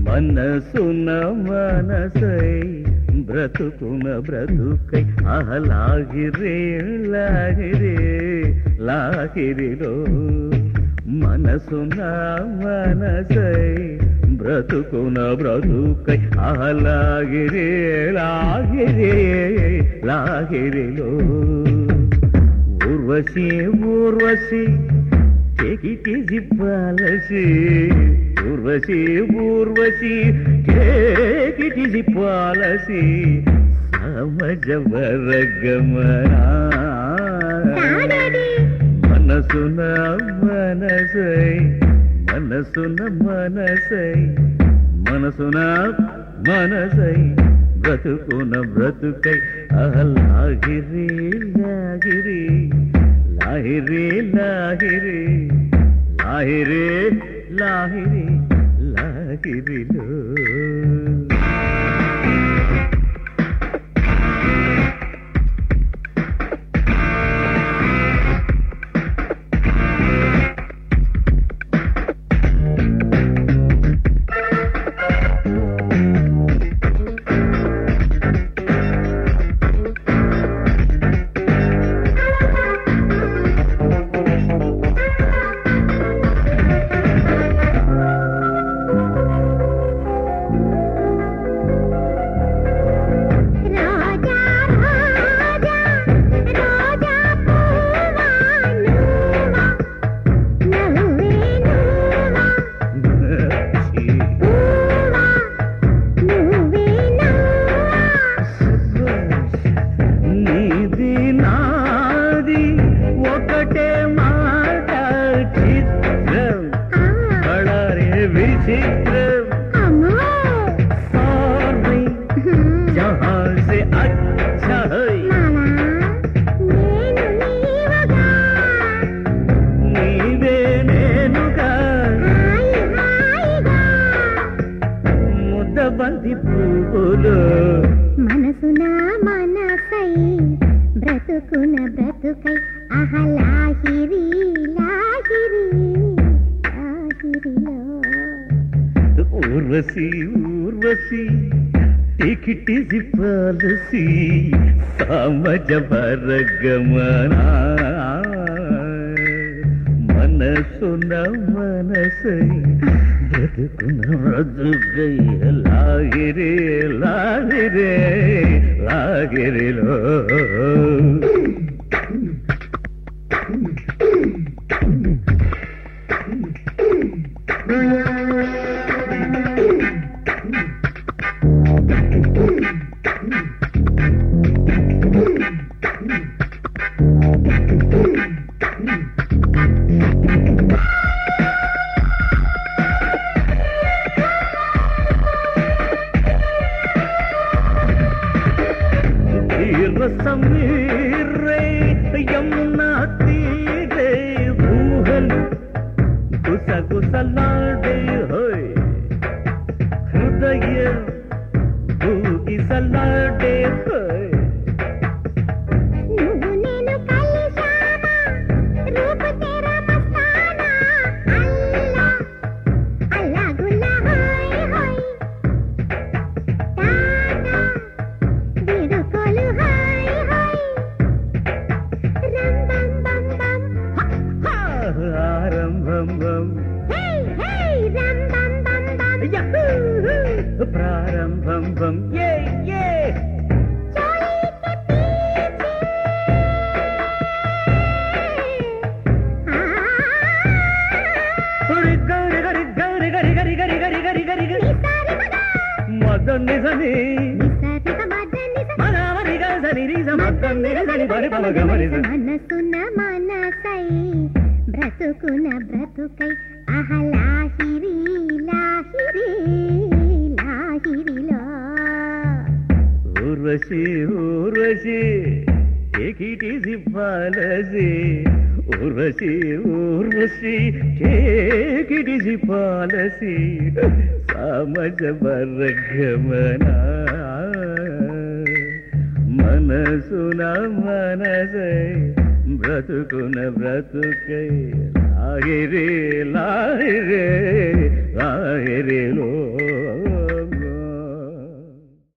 మనసున మనసై బ్రతుకున బ్రతుకై అహలాగిరే లాగిరే లాగిరిలో మనసున మనసై బ్రతుకున బ్రతుకై అహలాగిరే లాగిరే లాగిరిలో Urvashi Urvashi Take it easy, policy. Urvashi Urvashi take it easy, policy. సమజ వర్గమనా మనసున మనసై మనసున మనసై మనసున మనసై బ్రతుకున బ్రతుకై అహలాగిరి లాగిరి లాహిరి లాహిరి లాహిరి లాహిరి లాహిరిలో రాజా రాజా రాజా పూవా నువ్వా నవ్వే నువ్వా పూవా నువ్వే నువ్వా నీది నాది ఒకటే మాట చిత్రం బడారే విచిత్రం అమ్మో సారీ జహా సే అచ్చా హై నేను నీవగా నీవే నేనుగా హాయి హాయిగా ముద్దబంతి పువ్వులు మనసున మనసై బ్రతుకున బ్రతుకై అహలాహిరి లాహిరి లాహిరిలో ఊర్వశి ఊర్వశి టికిటి పాలసి సామజ వర్గమనా మనసున మనసై బ్రతుకున బ్రతుకై లాగిరే లాగిరే లాగిరిలో తీర సమీరే యమునా తీరే ఊహలు గుసగుసలాడే హోయ్ హృదయ ఊగిసలాడే హోయ్ నువ్వు నేను కలిశామా రూపు తెరా మస్తానా అల్లా అల్లా గుల్లా హాయ్ హాయ్ టాటా విడుకోలు హాయ్ హాయ్ రం బం బం బం ఆరంభం బం హే హే రం బం బం బం యహూ! ప్రారంభం బం ఏ ఏ चोली के पीछे ఉరి గరి గరి గరి గరి గరి గరి గరి గరి గరి గరి మదన్ నిజని మనామని గజని రిజ మదన్ నిజని బరి బమ గమరిజ మనసున మనసై బ్రతుకున బ్రతుకై అహలాహిరి లాహిరి లాహిరిలో ఊర్వశి ఊర్వశి ఏకిటి పాలసి ఊర్వశి ఊర్వశి ఏకిటి పాలసి సమజ వర్గమనా మనసున మనసై బ్రతుకున బ్రతుకై లాగిరే లాగిరే